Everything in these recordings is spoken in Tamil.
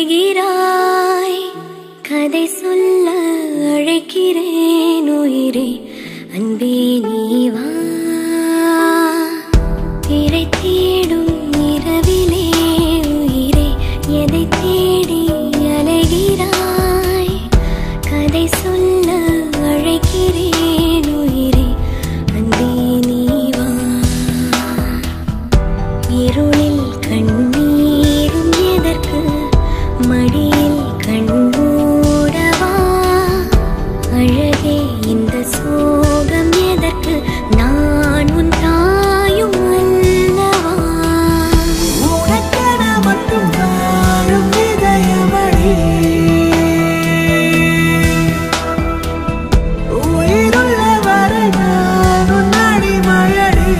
அலைகிறாய் கதை சொல்ல அழைக்கிறேன் உயிரே அன்பே நீ வா திரை தேடும் இரவிலே உயிரே எதை தேடி அலைகிறாய் கதை சொல்ல அழைக்கிறேன் உயிரே அன்பே நீ வா இருளில் கண்ணீரும் எதற்கு மடியில் கண்மூடவா அழகே இந்த சோகம் எதற்கு நான் உன் தாயும் அல்லவா உனக்கென மட்டும் வாழும் இதயமடி உயிருள்ள வரை நான் உன் அடிமையடி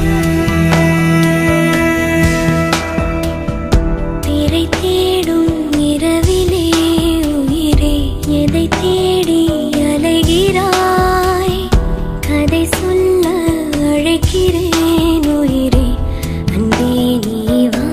திரை தேடும் இரவிலே உயிரே எதை தேடி அலைகிறாய் கதை சொல்ல அழைக்கிறேன் உயிரே அன்பே நீ வா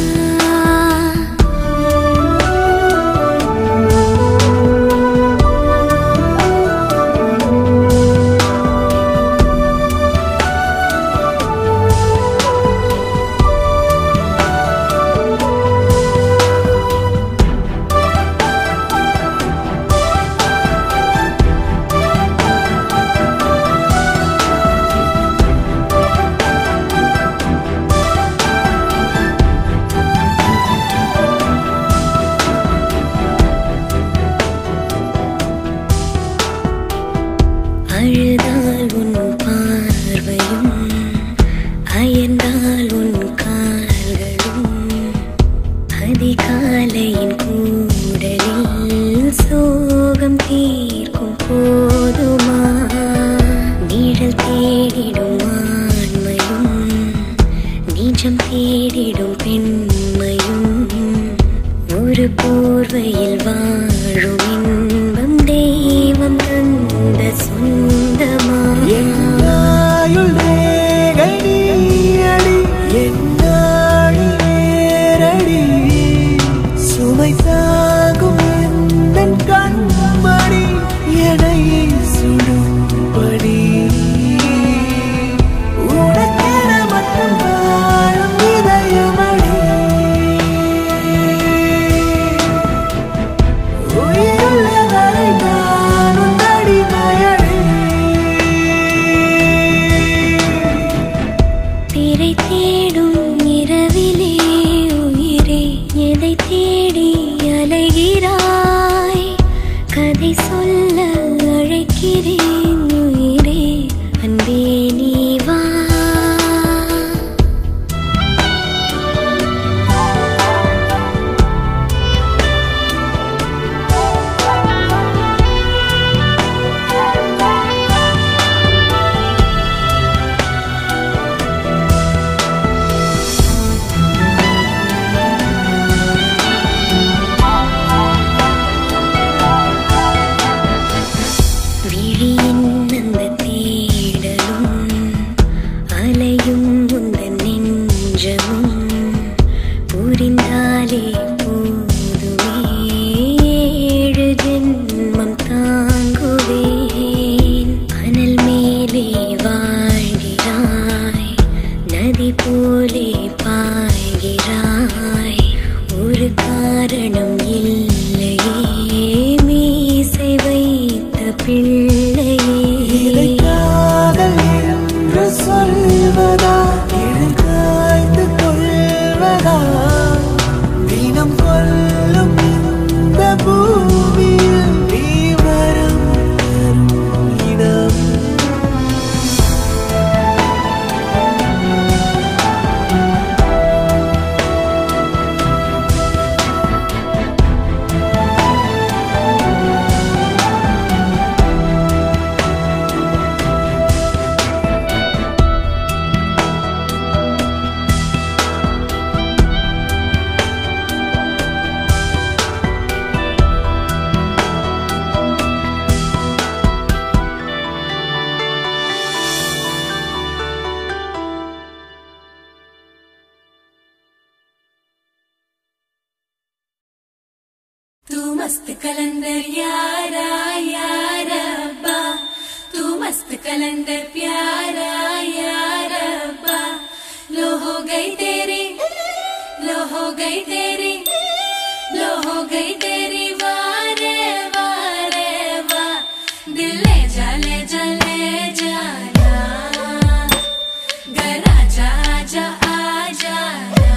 அழுதால் உன் பார்வையும் அயர்ந்தால் உன் கால்களும் அதிகாலையின் கூடலில் சோகம் தீர்க்கும் போதுமா நிழல் தேடிடும் ஆண்மையும் நிஜம் தேடிடும் பெண்மையும் ஒரு போர்வையில் வாழும் இன்பம் தெய்வம் தந்த சொந்தமா என்னாயுள் ரேகை நீயடி என்னாழி நேரடி சுமை தாங்கும் எந்தன் கண்மணி என்னை சுடும்படி உனக்கென மட்டும் வாழும் இதயமடி உயிருள்ள வரை நான் உன் அடிமையடி திரை தேடும் இரவிலே உயிரே எதை தேடி அலைகிறாய் கதை சொல்ல அழைக்கிறேன் உயிரே அன்பே நீ வா விழியின் அந்த தேடலும் அலையும் உந்தன் நெஞ்சமும் புரிந்தாலே போதுமே ஏழு ஜென்மம் தாங்குவேன் அனல் மேலே வாழ்கிறாய் நதி போலே பாய்கிறாய் ஒரு காரணம் இல்லையே மீசை வைத்த பிள்ளையே இதை காதல் என்று சொல்வதா இழை காய்ந்து கொள்வதா தினம் கொல்லும் இந்த பூமியில் நீ வரம் தரும் இடம் मस्त कलंदर यारा यारा अब्बा तू मस्त कलंदर प्यारा यारा अब्बा लो हो गई तेरी लो हो गई तेरी लो हो गई तेरी वारे वारे वाह दिल ले जा ले जा ले जाना घर आजा आजा आ जाना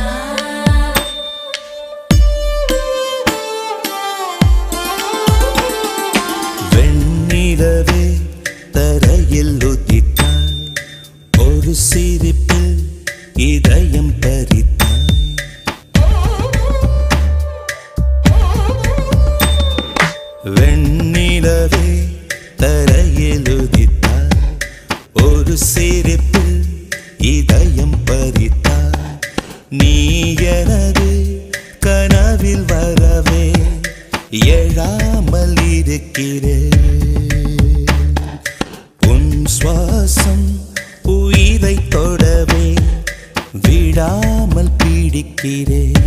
வெண்ணிலவே தரையில் உதித்தாய் ஒரு சிரிப்பில் இதயம் பறித்தாய் வெண்ணிலவே தரையில் உதித்தாய் ஒரு சிரிப்பில் இதயம் பறித்தாய் நீ எனது கனவில் வரவே எழாமல் இருக்கிறேன் உன் சுவாசம் உயிரை தொடவே விடாமல் பீடிக்கிறேன்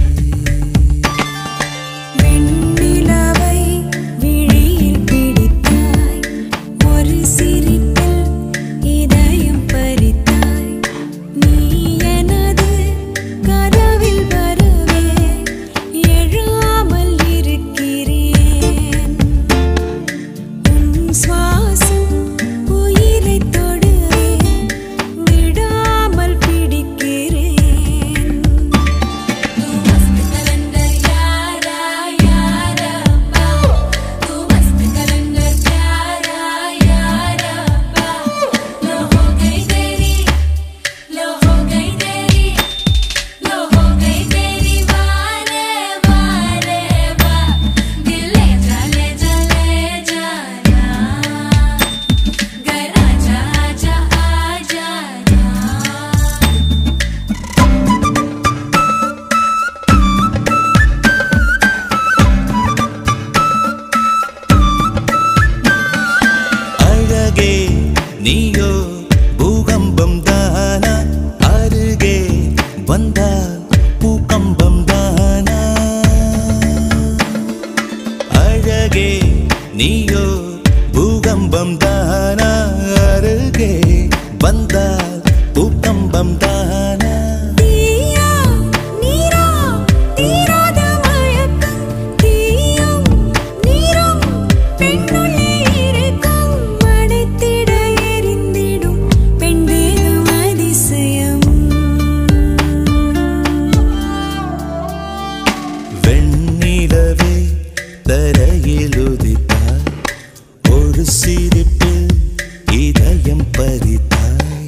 வெண்ணிலவை விழியில் பிடித்தாய் ஒரு சிரிப்பில் இதயம் பறித்தாய் நீ எனது கனவில் வரவே எழாமல் இருக்கிறேன் உன் சுவாசம் உயிரை தொடுவே விடாமல் பிடிக்கிறேன் तू मस्त कलंदर यारा यारा अब्बा तू मस्त कलंदर प्यारा यारा अब्बा लो हो गई तेरी लो हो गई तेरी लो हो गई तेरी वारे वारे वाह दिल ले जा ले जा ले जाना घर आजा आजा आ जाना அழகே நீயோ பூகம்பம் தானா அருகே வந்தால் பூகம்பம் தானா அழகே நீயோ பூகம்பம் தானா அருகே வந்தால் பூகம்பம் தானா தீயா நீரா தீராத மயக்கம் தீயும் நீரும் பெண்ணுள்ளே இருக்கும் மடைத்திட எரிந்திடும் பெண் தேகம் அதிசயம் வெண்ணிலவே தரையில் உதித்தாய் ஒரு சிரிப்பில் இதயம் பறித்தாய்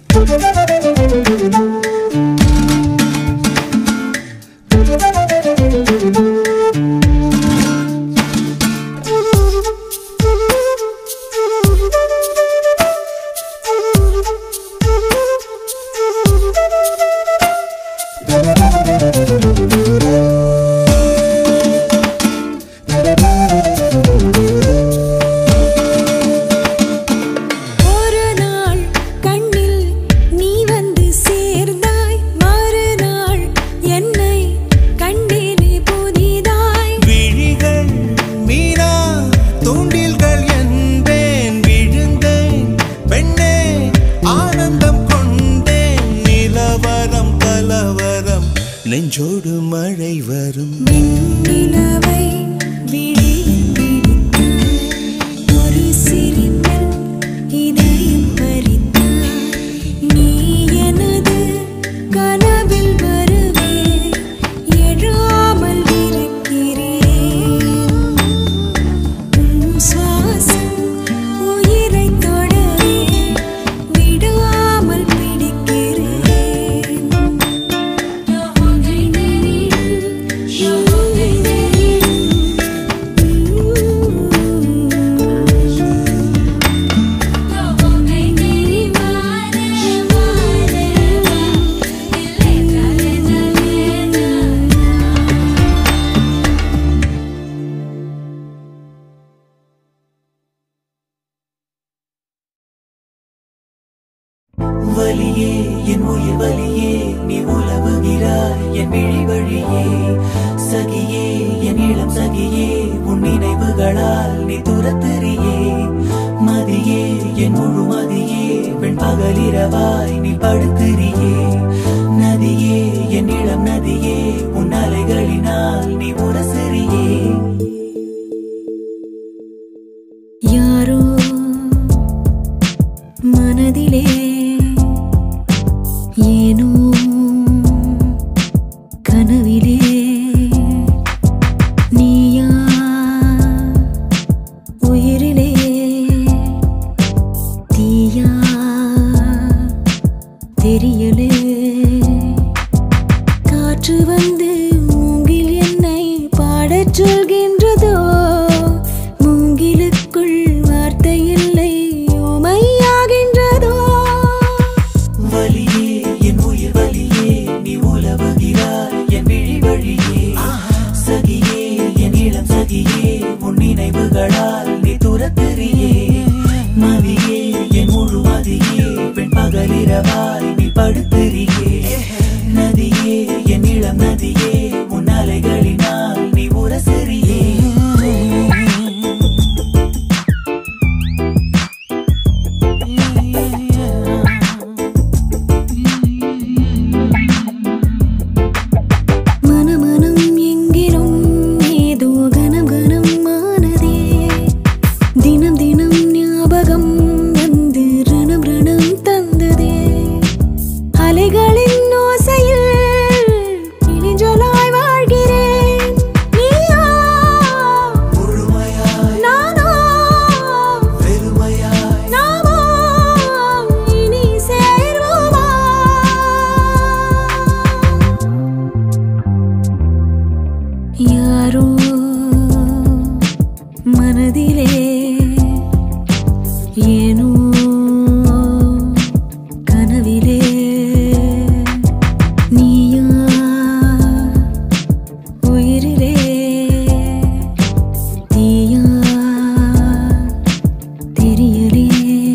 ஒரு நாள் கண்ணில் நீ வந்து சேர்ந்தாய் மறுநாள் என்னை கண்டேனே புதிதாய் விழிகள் மீனா தூண்டில்கள் என்பேன் விழுந்தேன் பெண்ணே ஆனந்தம் கொண்டேன் நிலவரம் கலவரம் நெஞ்சோடு மழை வரும் வெண்ணிலவை விழியில் பிடித்தாய் ஒரு சிரிப்பில் இதயம் பறித்தாய் நீ எனது கனவில் வருவே எழாமல் இருக்கிறேன் உன் சுவாசம் உயிரை தொடவே விடாமல் பிடிக்கிறேன் हो गई तेरी हो गई तेरी हो गई तेरी मारे मारे दिल ले जा ले जा ले जा வலியே என் உயிர் வலியே நீ உலவுகிறாய் என் விழி வழியே சகியே என் இளம் சகியே உன் நினைவுகளால் நீ துரத்துறியே மதியே என் முழு மதியே பெண் பகலிரவாய் நீ படுத்துறியே நதியே என் இளம் நதியே உன் அலைகளினால் நீ உரசுறியே யாரோ மனதிலே ஏனோ கனவிலே நீயா உயிரிலே தீயா தெரியலே காற்று வந்து மூங்கில் என்னை பாடச் சொல்கின்றதோ மூங்கிலுக்குள் வார்த்தை இல்லை உமையாகின்றதோ வலியே என் உயிர் வலியே நீ உலவுகிறாய் என் விழி வழியே சகியே என் இளம் சகியே உன் நினைவுகளால் நீ துரத்துறியே மதியே என் முழு மதியே பெண் பகலிரவாய் நீ படுத்துறியே நதியே என் இளம் நதியே உன் அலைகளினால் நீ உரசுறியே மனமனம் எங்கிலும் ஏதோ கனம் கனம் ஆனதே தினம் தினம் ஞாபகம் வந்து ரணம் ரணம் தந்ததே அலைகளின் ஓசையில் இளிஞ்சலாய் வாழ்கிறேன் நீயா முழுமையாய் நானா பெருமையாய் நாமோ இனி சேர்வோமா யாரோ மனதிலே ஏனோ கனவிலே நீயா உயிரிலே தீயா தெரியலே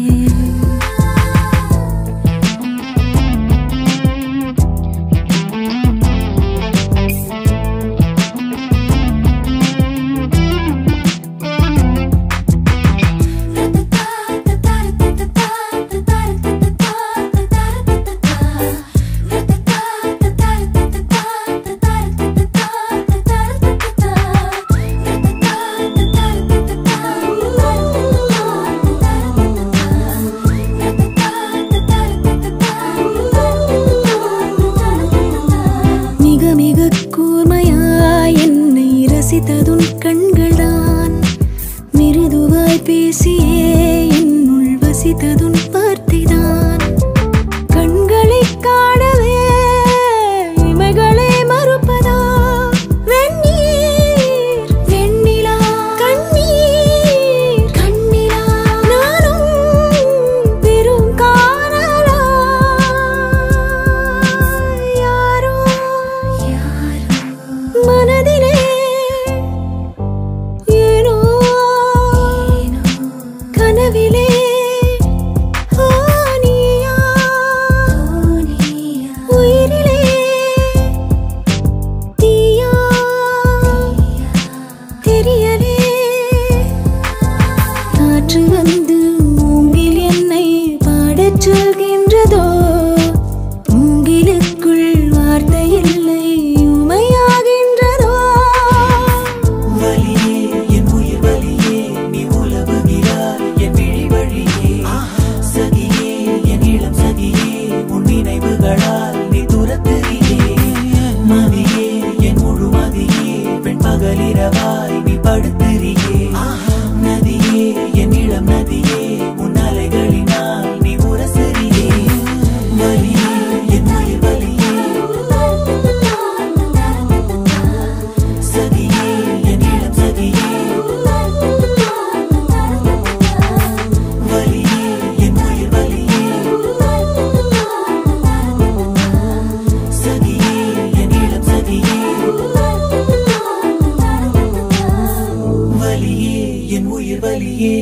மிக மிக கூர்மையாய் என்னை ரசித்ததுன் கண்கள்தான் மிருதுவாய் பேசியே என்னுள் வசித்ததுன் வார்த்தைதான் கண்களை காணவே இமைகளே மறுப்பதா வெந்நீர் வெண்ணிலா கண்ணீர் கண்ணிலா நானும் பெரும் காணலா யாரோ மனதிலே ஏனோ கனவிலே ஓ நீயா உயிரிலே தீயா தெரியலே காற்று வந்து மூங்கில் என்னை பாடச் சொல்கின்றதோ மூங்கிலுக்குள் வார்த்தை இல்லை உமையாகின்றதோ வலியே என் உயிர் வலியே நீ உலவுகிறாய் என் விழி வழியே சகியே என் இளம் சகியே உன் நினைவுகளால் நீ துரத்துறியே மதியே என் முழு மதியே பெண் பகலிரவாய் நீ படுத்துறியே நதியே என் இளம் நதியே உன் அலைகளினால் நீ உரசுறியே வலியே என் உயிர் வலியே சகியே என் இளம் சகியே வலியே என் உயிர் வலியே சகியே என் இளம் சகியே வலியே என் உயிர் வலியே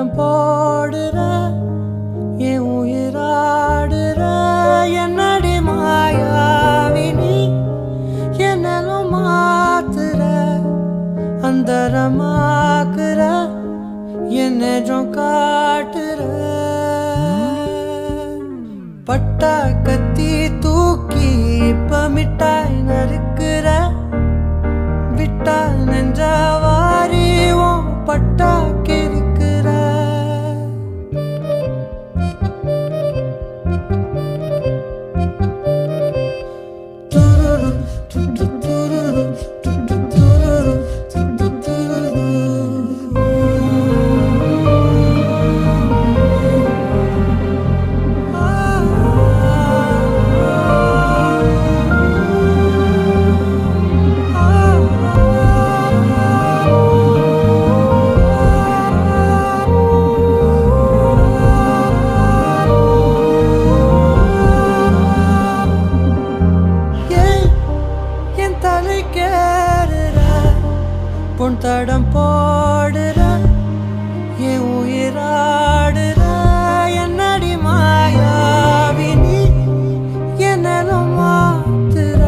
தடம் போடுற என் உயிராடுற என்னடி மாயாவினி என்னலும் மாத்துற அந்தரமாக்குற என்னஜம் காட்டுற பட்டா கத்தி தூக்கி இப்ப மிட்டாய் நறுக்குற விட்டா நெஞ்ச வாரி உன் பட்டா கிறுக்குற துருரு, து, து, துருரு, து, து, துருரு, து, து, துருரு. ஏன் என் தலை கேடுற பொன் தடம் போடுற என் உயிராடுற என்னடி மாயாவினி என்னலும் மாத்துற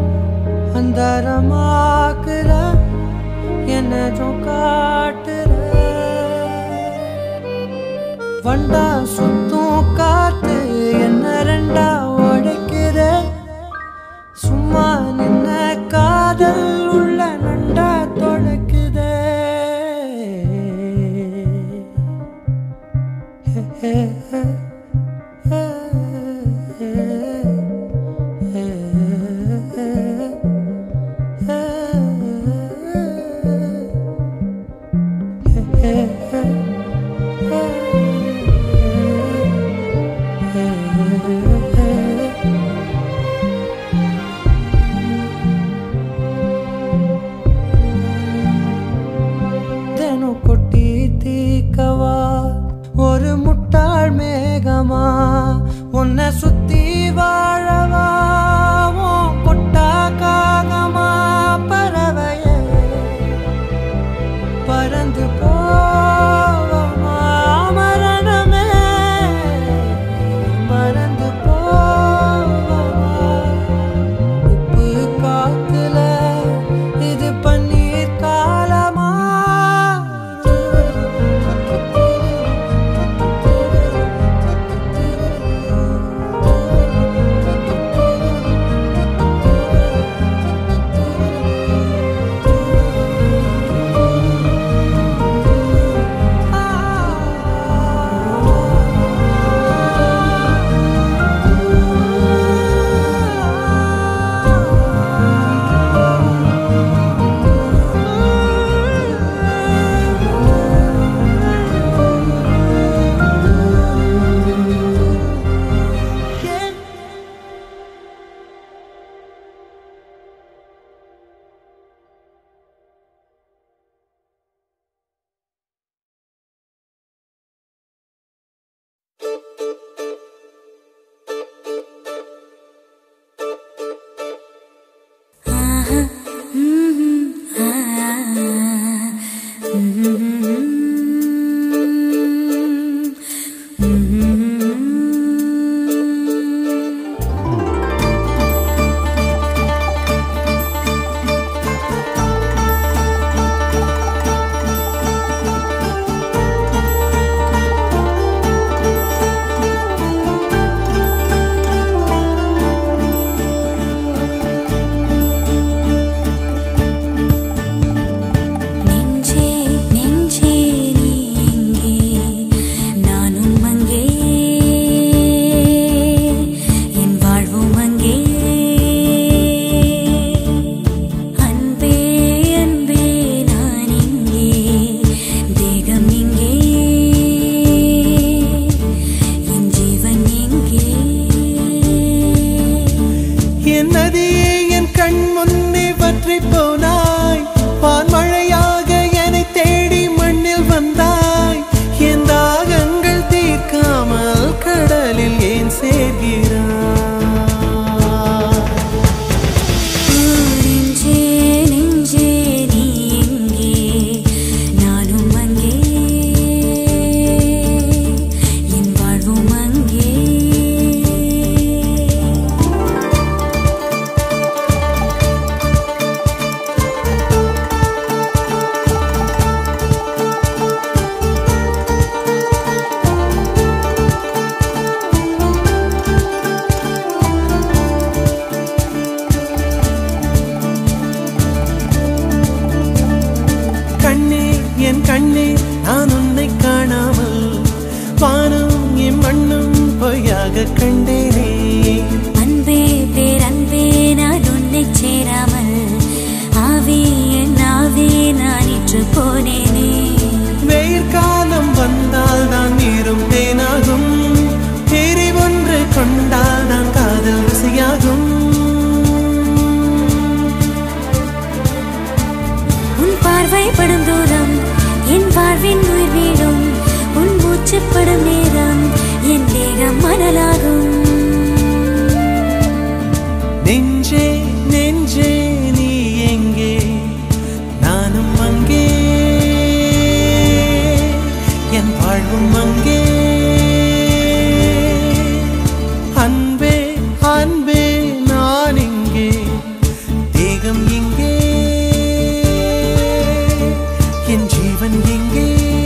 அந்தரமாக்குற என்னதும் காட்டுற வண்டா சுத்தும் காத்து என்ன ரெண்டா உடைக்கிற சும்மா நின்ன காதல் உள்ள நண்டா தொடக்குதே போனேனே வெயிற்காலம் வந்தால் தான் நீரும் தேனாகும் எரிவொன்று கொண்டால் தான் காதல் ருசியாகும் உன் பார்வை படும் தூரம் என் வாழ்வின் உயிர் வீடும் உன் மூச்சுப்படும் நேரம் என் தேகம் மணலாகும் நெஞ்சே நெஞ்சே நீ எங்கே நானும் அங்கே என் வாழ்வும் அங்கே அன்பே அன்பே நான் இங்கே தேகம் இங்கே என் ஜீவன் எங்கே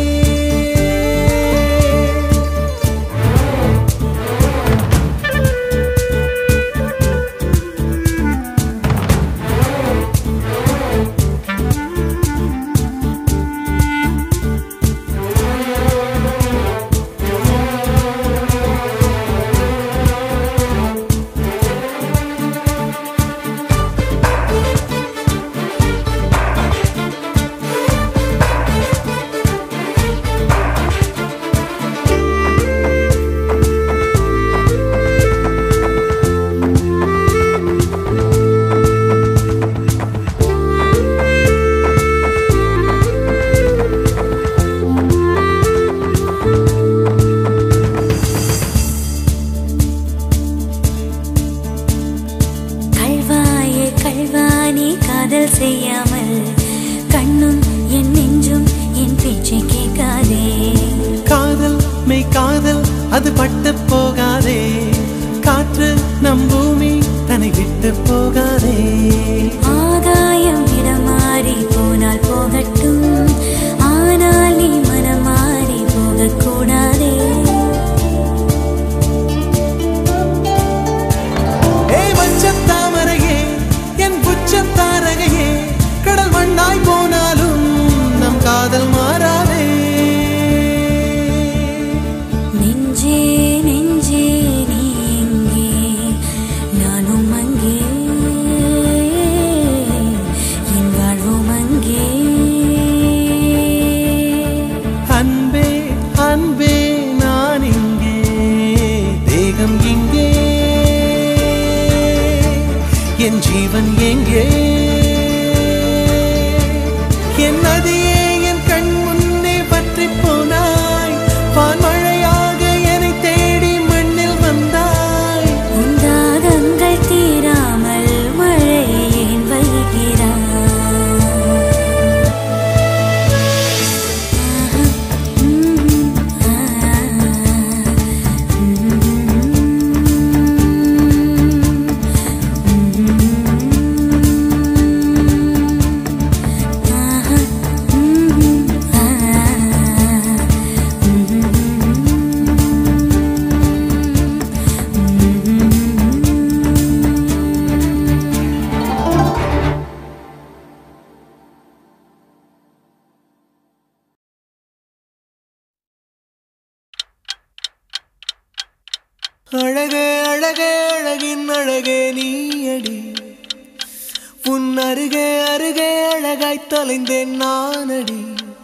கல்வாயே கல்வானி காதல் செய்யாமல் கண்ணும் என் நெஞ்சும் என் பேச்சை கேட்காதே காதல் மெய் காதல் அது பட்டு போகாதே காற்று நம் பூமி தன்னை விட்டு போகாதே ஆகாயம் இடம் மாறி போனால் போகட்டும் ஆனால் நீ மனம் மாறி போகக்கூடாதே ஏய் மச்சத் தாமரையே என் புச்சத் தாரகையே கடல் மண்ணாய் போனாலும் நம் காதல் மாறாதே நெஞ்சே நெஞ்சே நீ எங்கே நானும் அங்கே என் வாழ்வும் அங்கே அன்பே அன்பே நான் இங்கே தேகம் இங்கே என் ஜீவன் எங்கே என் நதியே என் கண் முன்னே பற்றி போனாய் பான்மழையாக என்னை தேடி மண்ணில் வந்தாய் உன் தாகங்கள் தீராமல் மழையை ஏன் வைகிறாய் ஆஹா, ம், ஆ, ஆஹா, ம், ஆ, அழகே அழகே அழகின் அழகே நீயடி உன் அருகே அருகே அழகாய் தொலைந்தேன் நானடி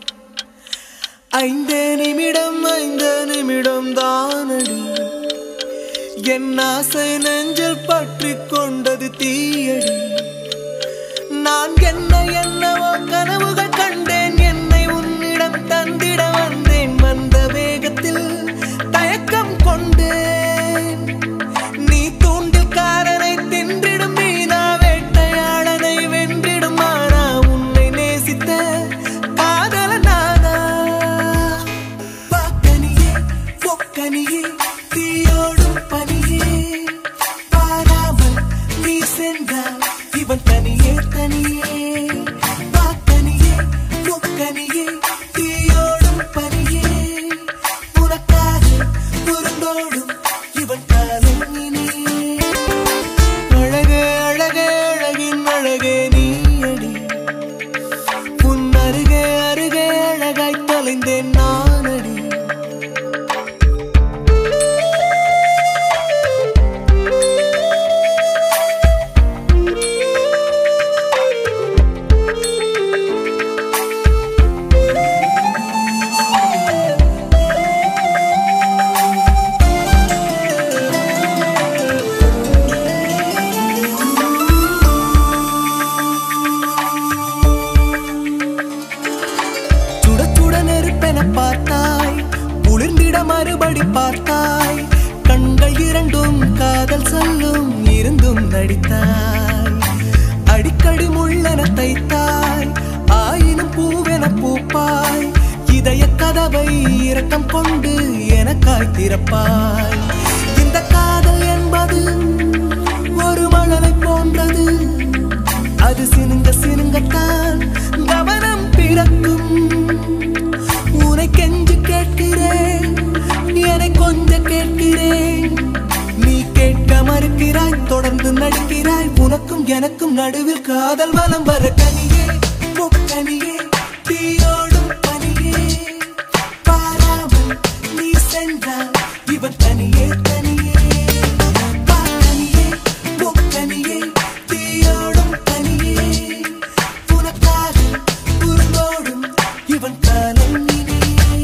ஐந்தே நிமிடம் ஐந்து நிமிடம் தானடி என் ஆசை நெஞ்சில் பற்றி கொண்டது தீயடி நான் என்ன என்னவோ கனவுகள் கண்டேன் என்னை உன்னிடம் தந்திட வந்தேன் வந்த வேகத்தில் தயக்கம் கொண்டேன் நீ தூண்டில்காரனை தின்றிடும் மீனா வேட்டையாளனை வென்றிடும் ஆனா உன்னை நேசித்த காதல நானா பாக்கனியே பொக்கனியே தீயோடும் பனியே பாராமல் நீ சென்றால் இவன் தனியே தனியே பார்த்தாய் குளிர்ந்திட மறுபடி பார்த்தாய் கண்கள் இரண்டும் காதல் சொல்லும் இருந்தும் நடித்தாய் அடிக்கடி முள்ளென தைத்தாய் ஆயினும் பூவென பூப்பாய் இதய கதவை இரக்கம் கொண்டு எனக்காய் திறப்பாய் இந்த காதல் என்பது ஒரு மழலை போன்றது அது சினுங்க சினுங்கத்தான் கவனம் பிறக்கும் உனை கெஞ்சு கேட்கிறேன் என்னை கொஞ்சம் கேட்கிறேன் நீ கேட்க மறுக்கிறாய் தொடர்ந்து நடிக்கிறாய் உனக்கும் எனக்கும் நடுவில் காதல் வலம் வர கனியே முக்கனியே தீயோடும் பனியே பாராமல் நீ சென்றால் இவன் தனியே தனியே பாக்கனியே முக்கனியே தீயோடும் தனியே உனக்காக உருந்தோடும் இவன் காலம் இனியே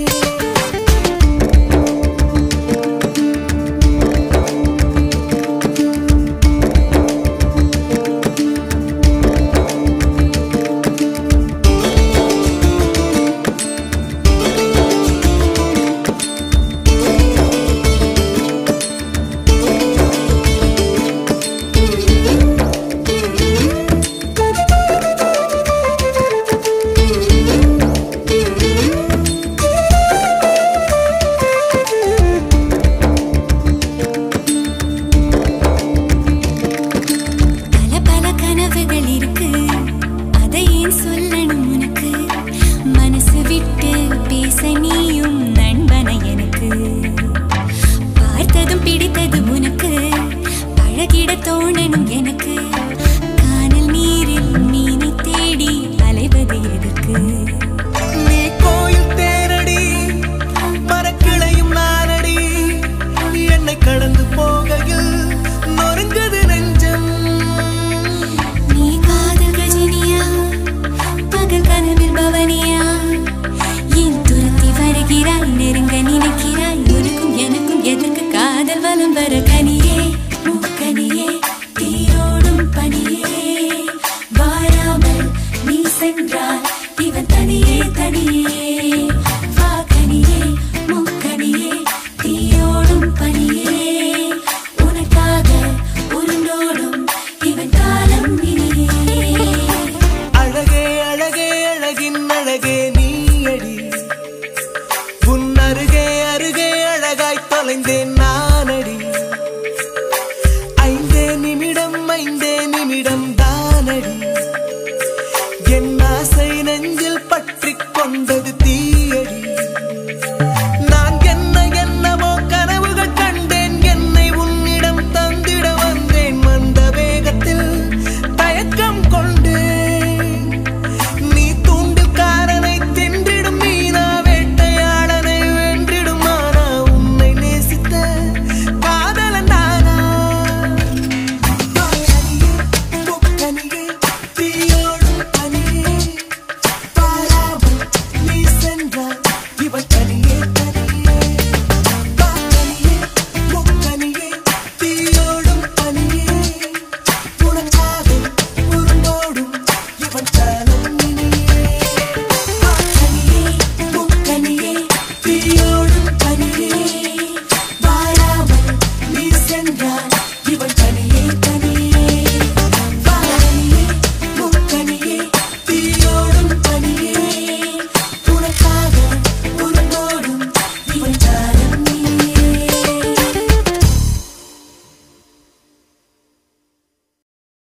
பல பல கனவுகள் இருக்கு அதை ஏன் சொல்லணும் உனக்கு மனசு விட்டு பேச நீயும் நண்பனை எனக்கு பார்த்ததும் பிடித்தது உனக்கு பழகிட தோணணும் எனக்கு கானல் நீரில் மீனை தேடி அலைவது எதற்கு நீ கோயில் தேரடி மரக்கிளையும் நானடி என்னை கடந்து போகையில் நொறுங்குது நெஞ்சம் நீ காதல் கஜினியா பகல் கனவில் பவனியா என் துரத்தி வருகிறாய் நெருங்க நினைக்கிறாய் உனக்கும் எனக்கும் எதற்கு காதல் வலம் வர கனியே மூக்கனியே தீரோடும் பனியே வாராமல் நீ சென்றால் இவன் தனியே தனியே வா கனியே மூக்கனியே தீயோடும் பனியே உனக்காக உருண்டோடும் இவன் காலம் இனியே அழகே அழகே அழகின் அழகே நீயடி உன் அருகே அருகே அழகாய் தொலைந்தேன் நானடி ஐந்தே நிமிடம் ஐந்தே நிமிடம் தானடி என் ஆசை நெஞ்சில் பற்றிக் கொண்டது